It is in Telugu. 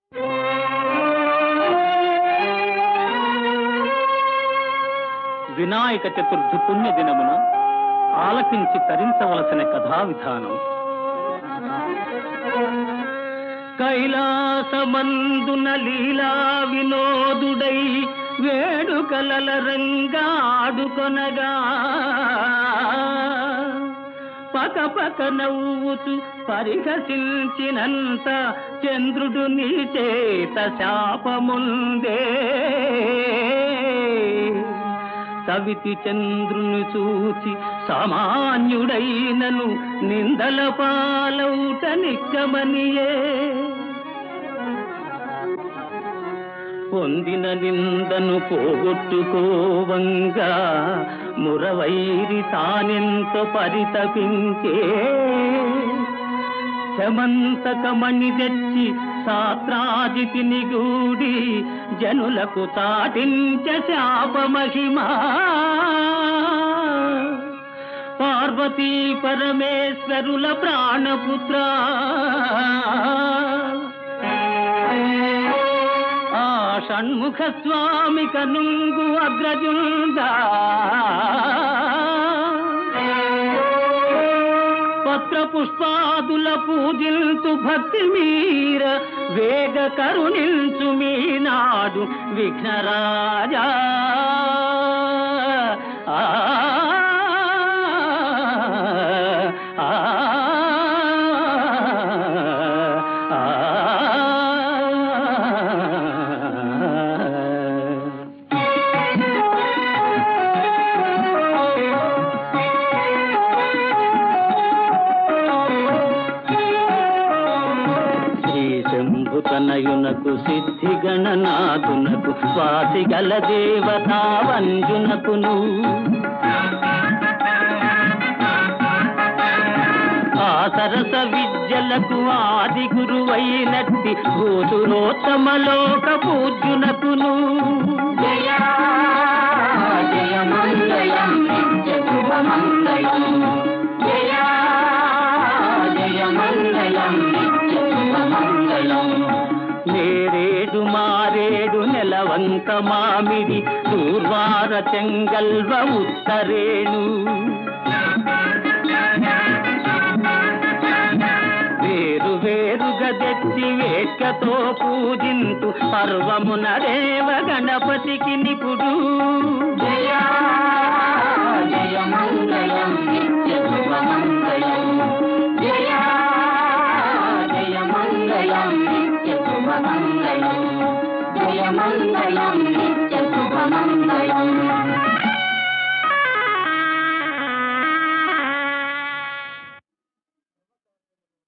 వినాయక చతుర్థి పుణ్య దినమున ఆలకించి తరించవలసిన కథా విధానం కైలాసమందున లీలా వినోదుడై వేడుకలల రంగాడుకొనగా పక పక నవ్వుతూ పరిహసించినంత చంద్రుడు నీ చేత శాపముందే సవితి చంద్రుని చూచి సామాన్యుడైనను నిందల పాలౌట నిక్కమనియే పొందిన నిందను పోగొట్టుకోవంగా మురవైరి తానెంతో పరితపించే శమంతకమణి తెచ్చి సాత్రాజితిని గూడి జనులకు చాటించ శాపమహిమా పార్వతీ పరమేశ్వరుల ప్రాణపుత్ర ఆ షణ్ముఖ స్వామి కనుంగు అగ్రజుందా పత్ర పుష్పాదుల పూజింతు భక్తి మీర వేగ కరుణించు మీనాడు విఘ్నరాజా ఆ, ఆ, ఆ. శ్రీ శంభుతనయునకు సిద్ధి గణనాథునకు స్వాతి గల దేవతా వంజునకును ఆ సరస విద్యలకు ఆది గురువైనట్టి భూతురోత్తమలోక పూజ్యునకును జయ జయ మంగళం నిత్య శుభమంగళం జయ జయ మంగళం నిత్య శుభమంగళం నేరేడు మారేడు నెలవంక మామిడి దూర్వార చెంగల్వ ఉత్తరేణు వేరు వేరుగా తెచ్చి వేట్కతో పూజింతు పర్వమున దేవ గణపతికి నిపుడు జయ జయ మంగళం నిత్య శుభమంగళం జయ జయ మంగళం నిత్య శుభమంగళం జయ మంగళం